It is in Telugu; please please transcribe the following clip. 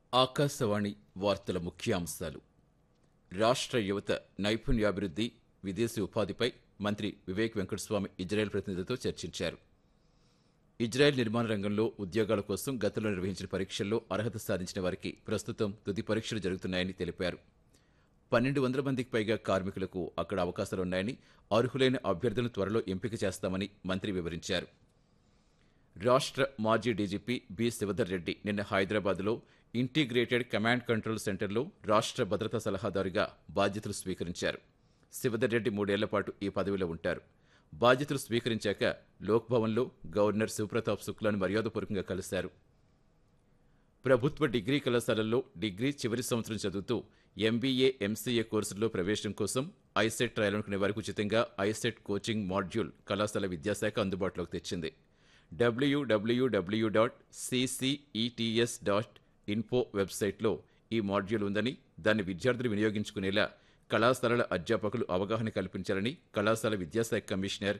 ఆకాశవాణి వార్తల ముఖ్యాంశాలు రాష్ట్ర యువత నైపుణ్యాభివృద్ధి విదేశీ ఉపాధిపై మంత్రి వివేక్ వెంకటస్వామి ఇజ్రాయెల్ ప్రతినిధులతో చర్చించారు ఇజ్రాయెల్ నిర్మాణ రంగంలో ఉద్యోగాల కోసం గతంలో నిర్వహించిన పరీక్షల్లో అర్హత సాధించిన వారికి ప్రస్తుతం తుది పరీక్షలు జరుగుతున్నాయని తెలిపారు పన్నెండు వందల మందికి పైగా కార్మికులకు అక్కడ అవకాశాలున్నాయని అర్హులైన అభ్యర్థులను త్వరలో ఎంపిక చేస్తామని మంత్రి వివరించారు రాష్ట్ర మాజీ డీజీపీ బి శివధర్ రెడ్డి నిన్న హైదరాబాద్లో ఇంటిగ్రేటెడ్ కమాండ్ కంట్రోల్ సెంటర్లో రాష్ట్ర భద్రతా సలహాదారుగా బాధ్యతలు స్వీకరించారు శివధర్ రెడ్డి మూడేళ్ల పాటు ఈ పదవిలో ఉంటారు బాధ్యతలు స్వీకరించాక లోక్ భవన్లో గవర్నర్ శివప్రతాప్ శుక్లాను మర్యాదపూర్వకంగా కలిశారు ప్రభుత్వ డిగ్రీ కళాశాలల్లో డిగ్రీ చివరి సంవత్సరం చదువుతూ ఎంబీఏ ఎంసీఏ కోర్సుల్లో ప్రవేశం కోసం ఐసెట్ రాయాలనుకునే వారికి ఉచితంగా ఐసెట్ కోచింగ్ మాడ్యూల్ కళాశాల విద్యాశాఖ అందుబాటులోకి తెచ్చింది డబ్ల్యూడబ్ల్యూడబ్ల్యూ డాట్ సిసిఈటిఎస్ డాట్ ఇన్ఫో వెబ్సైట్లో ఈ మాడ్యూల్ ఉందని దాన్ని విద్యార్థులు వినియోగించుకునేలా కళాశాలల అధ్యాపకులు అవగాహన కల్పించాలని కళాశాల విద్యాశాఖ కమిషనర్